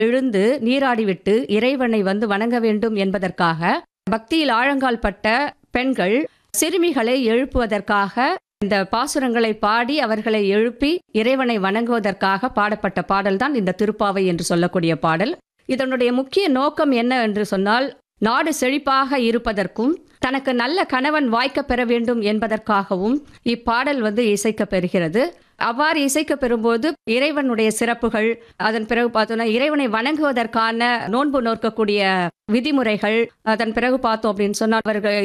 எழுந்து நீராடிவிட்டு இறைவனை வந்து வணங்க வேண்டும் என்பதற்காக பக்தியில் ஆழங்கால் பட்ட பெண்கள் சிறுமிகளை எழுப்புவதற்காக இந்த பாசுரங்களை பாடி அவர்களை எழுப்பி இறைவனை வணங்குவதற்காக பாடப்பட்ட பாடல்தான் இந்த திருப்பாவை என்று சொல்லக்கூடிய பாடல் இதனுடைய முக்கிய நோக்கம் என்ன என்று சொன்னால் நாடு செழிப்பாக இருப்பதற்கும் தனக்கு நல்ல கணவன் வாய்க்க பெற வேண்டும் என்பதற்காகவும் இப்பாடல் வந்து இசைக்கப் பெறுகிறது அவ்வாறு இசைக்கப் பெறும்போது இறைவனுடைய சிறப்புகள் அதன் பிறகு பார்த்தோம்னா இறைவனை வணங்குவதற்கான நோன்பு நோக்கக்கூடிய விதிமுறைகள் அதன் பிறகு பார்த்தோம் அப்படின்னு சொன்னால் அவர்கள்